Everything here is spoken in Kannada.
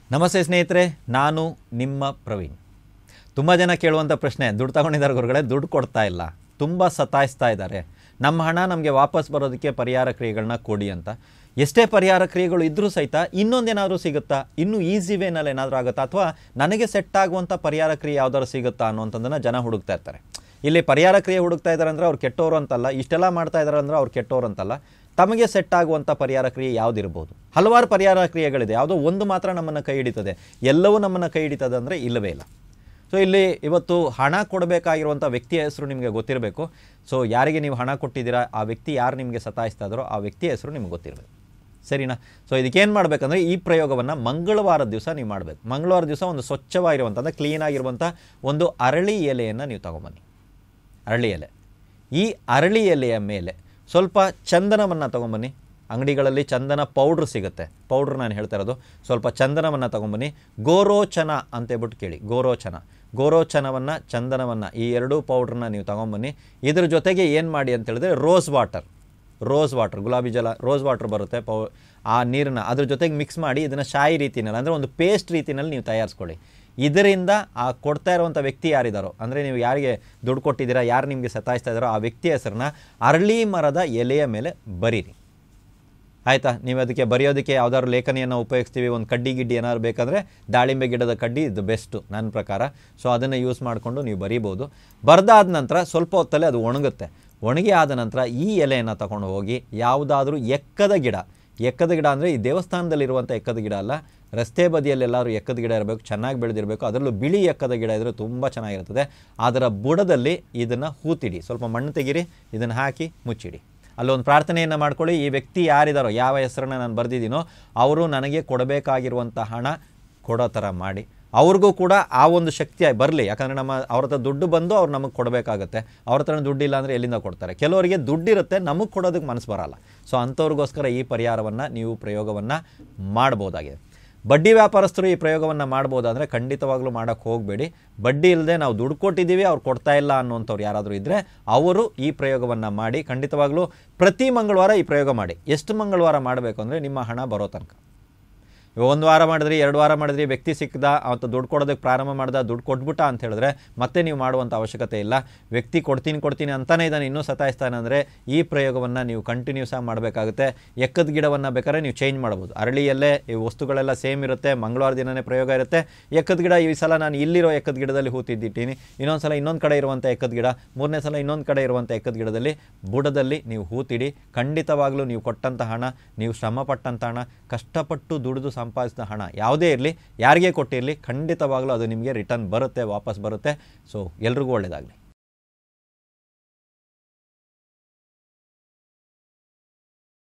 ನಮಸ್ತೆ ಸ್ನೇಹಿತರೆ ನಾನು ನಿಮ್ಮ ಪ್ರವೀಣ್ ತುಂಬ ಜನ ಕೇಳುವಂಥ ಪ್ರಶ್ನೆ ದುಡ್ಡು ತಗೊಂಡಿದ್ದಾರೆ ಗುರುಗಳೇ ದುಡ್ಡು ಕೊಡ್ತಾ ಇಲ್ಲ ತುಂಬ ಸತಾಯಿಸ್ತಾ ಇದ್ದಾರೆ ನಮ್ಮ ಹಣ ನಮಗೆ ವಾಪಸ್ ಬರೋದಕ್ಕೆ ಪರಿಹಾರ ಕ್ರಿಯೆಗಳನ್ನ ಕೊಡಿ ಅಂತ ಎಷ್ಟೇ ಪರಿಹಾರ ಕ್ರಿಯೆಗಳು ಇದ್ದರೂ ಸಹಿತ ಇನ್ನೊಂದೇನಾದರೂ ಸಿಗುತ್ತಾ ಇನ್ನೂ ಈಸಿ ವೇನಲ್ಲಿ ಏನಾದರೂ ಆಗುತ್ತಾ ಅಥವಾ ನನಗೆ ಸೆಟ್ ಆಗುವಂಥ ಪರಿಹಾರ ಕ್ರಿಯೆ ಯಾವ್ದಾದ್ರು ಸಿಗುತ್ತಾ ಅನ್ನುವಂಥದ್ದನ್ನು ಜನ ಹುಡುಕ್ತಾ ಇರ್ತಾರೆ ಇಲ್ಲಿ ಪರಿಹಾರ ಕ್ರಿಯೆ ಹುಡುಕ್ತಾ ಇದ್ದಾರೆ ಅಂದರೆ ಅವ್ರು ಕೆಟ್ಟವರು ಅಂತಲ್ಲ ಇಷ್ಟೆಲ್ಲ ಮಾಡ್ತಾ ಇದ್ದಾರೆ ಅಂದರೆ ಅವ್ರು ಕೆಟ್ಟವರು ಅಂತಲ್ಲ ತಮಗೆ ಸೆಟ್ ಆಗುವಂಥ ಪರಿಹಾರ ಕ್ರಿಯೆ ಯಾವುದಿರ್ಬೋದು ಹಲವಾರು ಪರಿಹಾರ ಕ್ರಿಯೆಗಳಿದೆ ಯಾವುದೋ ಒಂದು ಮಾತ್ರ ನಮ್ಮನ್ನು ಕೈ ಹಿಡಿತದೆ ಎಲ್ಲವೂ ನಮ್ಮನ್ನು ಕೈ ಹಿಡಿತದೆ ಅಂದರೆ ಇಲ್ಲವೇ ಇಲ್ಲ ಸೊ ಇಲ್ಲಿ ಇವತ್ತು ಹಣ ಕೊಡಬೇಕಾಗಿರುವಂಥ ವ್ಯಕ್ತಿಯ ಹೆಸರು ನಿಮಗೆ ಗೊತ್ತಿರಬೇಕು ಸೊ ಯಾರಿಗೆ ನೀವು ಹಣ ಕೊಟ್ಟಿದ್ದೀರಾ ಆ ವ್ಯಕ್ತಿ ಯಾರು ನಿಮಗೆ ಸತಾಯಿಸ್ತಾ ಇದ್ದಾರೋ ಆ ವ್ಯಕ್ತಿಯ ಹೆಸರು ನಿಮಗೆ ಗೊತ್ತಿರಬೇಕು ಸರಿನಾ ಸೊ ಇದಕ್ಕೇನು ಮಾಡಬೇಕಂದ್ರೆ ಈ ಪ್ರಯೋಗವನ್ನು ಮಂಗಳವಾರದ ದಿವಸ ನೀವು ಮಾಡಬೇಕು ಮಂಗಳವಾರ ದಿವಸ ಒಂದು ಸ್ವಚ್ಛವಾಗಿರುವಂಥ ಅಂದರೆ ಕ್ಲೀನಾಗಿರುವಂಥ ಒಂದು ಅರಳಿ ಎಲೆಯನ್ನು ನೀವು ತೊಗೊಂಬನ್ನಿ ಅರಳಿ ಎಲೆ ಈ ಅರಳಿ ಎಲೆಯ ಮೇಲೆ ಸ್ವಲ್ಪ ಚಂದನವನ್ನು ತೊಗೊಂಬನ್ನಿ ಅಂಗಡಿಗಳಲ್ಲಿ ಚಂದನ ಪೌಡ್ರ್ ಸಿಗುತ್ತೆ ಪೌಡ್ರ್ ನಾನು ಹೇಳ್ತಾ ಇರೋದು ಸ್ವಲ್ಪ ಚಂದನವನ್ನು ತೊಗೊಂಬನ್ನಿ ಗೋರೋಚನ ಅಂತೇಳ್ಬಿಟ್ಟು ಕೇಳಿ ಗೋರೋಚನ ಗೋರೋಚನವನ್ನು ಚಂದನವನ್ನು ಈ ಎರಡೂ ಪೌಡ್ರನ್ನ ನೀವು ತೊಗೊಂಬನ್ನಿ ಇದ್ರ ಜೊತೆಗೆ ಏನು ಮಾಡಿ ಅಂತ ಹೇಳಿದ್ರೆ ರೋಸ್ ವಾಟರ್ ರೋಸ್ ವಾಟರ್ ಗುಲಾಬಿ ಜಲ ರೋಸ್ ವಾಟರ್ ಬರುತ್ತೆ ಪೌ ಆ ನೀರನ್ನು ಅದ್ರ ಜೊತೆಗೆ ಮಿಕ್ಸ್ ಮಾಡಿ ಇದನ್ನು ಶಾಯಿ ರೀತಿನಲ್ಲಿ ಅಂದರೆ ಒಂದು ಪೇಸ್ಟ್ ರೀತಿನಲ್ಲಿ ನೀವು ತಯಾರಿಸ್ಕೊಳ್ಳಿ ಇದರಿಂದ ಆ ಕೊಡ್ತಾ ಇರುವಂಥ ವ್ಯಕ್ತಿ ಯಾರಿದ್ದಾರೋ ಅಂದರೆ ನೀವು ಯಾರಿಗೆ ದುಡ್ಡು ಕೊಟ್ಟಿದ್ದೀರಾ ಯಾರು ನಿಮಗೆ ಸತಾಯಿಸ್ತಾ ಇದ್ದಾರೋ ಆ ವ್ಯಕ್ತಿಯ ಹೆಸರನ್ನ ಅರಳಿ ಮರದ ಎಲೆಯ ಮೇಲೆ ಬರೀರಿ ಆಯಿತಾ ನೀವು ಅದಕ್ಕೆ ಬರೆಯೋದಕ್ಕೆ ಯಾವ್ದಾದ್ರು ಲೇಖನಿಯನ್ನು ಉಪಯೋಗಿಸ್ತೀವಿ ಒಂದು ಕಡ್ಡಿ ಗಿಡ್ಡಿ ಏನಾದ್ರು ಬೇಕಂದರೆ ದಾಳಿಂಬೆ ಗಿಡದ ಕಡ್ಡಿ ಇದು ಬೆಸ್ಟು ನನ್ನ ಪ್ರಕಾರ ಸೊ ಅದನ್ನು ಯೂಸ್ ಮಾಡಿಕೊಂಡು ನೀವು ಬರೀಬೋದು ಬರೆದಾದ ನಂತರ ಸ್ವಲ್ಪ ಹೊತ್ತಲ್ಲೇ ಅದು ಒಣಗುತ್ತೆ ಒಣಗಿ ಆದ ನಂತರ ಈ ಎಲೆಯನ್ನು ತಗೊಂಡು ಹೋಗಿ ಯಾವುದಾದ್ರೂ ಎಕ್ಕದ ಗಿಡ ಎಕ್ಕದ ಗಿಡ ಅಂದರೆ ಈ ದೇವಸ್ಥಾನದಲ್ಲಿರುವಂಥ ಎಕ್ಕದ ಗಿಡ ಅಲ್ಲ ರಸ್ತೆ ಬದಿಯಲ್ಲಿ ಎಲ್ಲರೂ ಎಕ್ಕದ ಗಿಡ ಇರಬೇಕು ಚೆನ್ನಾಗಿ ಬೆಳೆದಿರಬೇಕು ಅದರಲ್ಲೂ ಬಿಳಿ ಎಕ್ಕದ ಗಿಡ ಇದ್ದರೆ ತುಂಬ ಚೆನ್ನಾಗಿರ್ತದೆ ಅದರ ಬುಡದಲ್ಲಿ ಇದನ್ನು ಹೂತಿಡಿ ಸ್ವಲ್ಪ ಮಣ್ಣು ತೆಗೀರಿ ಇದನ್ನು ಹಾಕಿ ಮುಚ್ಚಿಡಿ ಅಲ್ಲೊಂದು ಪ್ರಾರ್ಥನೆಯನ್ನು ಮಾಡ್ಕೊಳ್ಳಿ ಈ ವ್ಯಕ್ತಿ ಯಾರಿದ್ದಾರೋ ಯಾವ ಹೆಸರನ್ನ ನಾನು ಬರೆದಿದ್ದೀನೋ ಅವರು ನನಗೆ ಕೊಡಬೇಕಾಗಿರುವಂಥ ಹಣ ಕೊಡೋ ಥರ ಮಾಡಿ ಅವ್ರಿಗೂ ಕೂಡ ಆ ಒಂದು ಶಕ್ತಿ ಬರಲಿ ಯಾಕಂದರೆ ನಮ್ಮ ಅವ್ರ ಹತ್ರ ದುಡ್ಡು ಬಂದು ಅವ್ರು ನಮಗೆ ಕೊಡಬೇಕಾಗತ್ತೆ ಅವ್ರ ಹತ್ರ ದುಡ್ಡು ಇಲ್ಲ ಅಂದರೆ ಎಲ್ಲಿಂದ ಕೊಡ್ತಾರೆ ಕೆಲವರಿಗೆ ದುಡ್ಡಿರುತ್ತೆ ನಮಗೆ ಕೊಡೋದಕ್ಕೆ ಮನಸ್ಸು ಬರಲ್ಲ ಸೊ ಅಂಥವ್ರಿಗೋಸ್ಕರ ಈ ಪರಿಹಾರವನ್ನು ನೀವು ಪ್ರಯೋಗವನ್ನು ಮಾಡ್ಬೋದಾಗಿದೆ ಬಡ್ಡಿ ವ್ಯಾಪಾರಸ್ಥರು ಈ ಪ್ರಯೋಗವನ್ನು ಮಾಡ್ಬೋದಾದರೆ ಖಂಡಿತವಾಗ್ಲೂ ಮಾಡೋಕ್ಕೆ ಹೋಗಬೇಡಿ ಬಡ್ಡಿ ಇಲ್ಲದೆ ನಾವು ದುಡ್ಡು ಕೊಟ್ಟಿದ್ದೀವಿ ಅವ್ರು ಕೊಡ್ತಾ ಇಲ್ಲ ಅನ್ನುವಂಥವ್ರು ಯಾರಾದರೂ ಇದ್ದರೆ ಅವರು ಈ ಪ್ರಯೋಗವನ್ನು ಮಾಡಿ ಖಂಡಿತವಾಗ್ಲೂ ಪ್ರತಿ ಮಂಗಳವಾರ ಈ ಪ್ರಯೋಗ ಮಾಡಿ ಎಷ್ಟು ಮಂಗಳವಾರ ಮಾಡಬೇಕು ಅಂದರೆ ನಿಮ್ಮ ಹಣ ಬರೋ ತನಕ ಒಂದು ವಾರ ಮಾಡಿದ್ರಿ ಎರಡು ವಾರ ಮಾಡಿದ್ರಿ ವ್ಯಕ್ತಿ ಸಿಕ್ಕದ ಅವತ್ತು ದುಡ್ಡು ಕೊಡೋದಕ್ಕೆ ಪ್ರಾರಂಭ ಮಾಡ್ದ ದುಡ್ಡು ಕೊಟ್ಬಿಟ್ಟ ಅಂತ ಹೇಳಿದ್ರೆ ಮತ್ತೆ ನೀವು ಮಾಡುವಂಥ ಅವಶ್ಯಕತೆ ಇಲ್ಲ ವ್ಯಕ್ತಿ ಕೊಡ್ತೀನಿ ಕೊಡ್ತೀನಿ ಅಂತಾನೆ ಇದ್ದಾನೆ ಇನ್ನೂ ಸತಾಯಿಸ್ತಾನೆ ಅಂದರೆ ಈ ಪ್ರಯೋಗವನ್ನು ನೀವು ಕಂಟಿನ್ಯೂಸ್ ಆಗಿ ಮಾಡಬೇಕಾಗುತ್ತೆ ಎಕ್ಕದ ಗಿಡವನ್ನು ಬೇಕಾದ್ರೆ ನೀವು ಚೇಂಜ್ ಮಾಡ್ಬೋದು ಅರಳಿಯಲ್ಲೇ ಈ ವಸ್ತುಗಳೆಲ್ಲ ಸೇಮ್ ಇರುತ್ತೆ ಮಂಗಳವಾರ ದಿನನೇ ಪ್ರಯೋಗ ಇರುತ್ತೆ ಎಕ್ಕದ ಗಿಡ ಈ ಸಲ ನಾನು ಇಲ್ಲಿರೋ ಎಕ್ಕದ ಗಿಡದಲ್ಲಿ ಹೂತಿದ್ದಿಟ್ಟಿನಿ ಇನ್ನೊಂದು ಸಲ ಇನ್ನೊಂದು ಕಡೆ ಇರುವಂಥ ಎಕ್ಕದ ಗಿಡ ಮೂರನೇ ಸಲ ಇನ್ನೊಂದು ಕಡೆ ಇರುವಂಥ ಎಕ್ಕದ ಗಿಡದಲ್ಲಿ ಬುಡದಲ್ಲಿ ನೀವು ಹೂತಿಡಿ ಖಂಡಿತವಾಗ್ಲೂ ನೀವು ಕೊಟ್ಟಂಥ ಹಣ ನೀವು ಶ್ರಮಪಟ್ಟಂಥ ಹಣ ಕಷ್ಟಪಟ್ಟು ದುಡಿದು ಸಂಪಾದಿಸಿದ ಹಣ ಯಾವುದೇ ಇರಲಿ ಯಾರಿಗೇ ಕೊಟ್ಟಿರಲಿ ಖಂಡಿತವಾಗ್ಲೂ ಅದು ನಿಮಗೆ ರಿಟರ್ನ್ ಬರುತ್ತೆ ವಾಪಸ್ ಬರುತ್ತೆ ಸೊ ಎಲ್ರಿಗೂ ಒಳ್ಳೆಯದಾಗಲಿ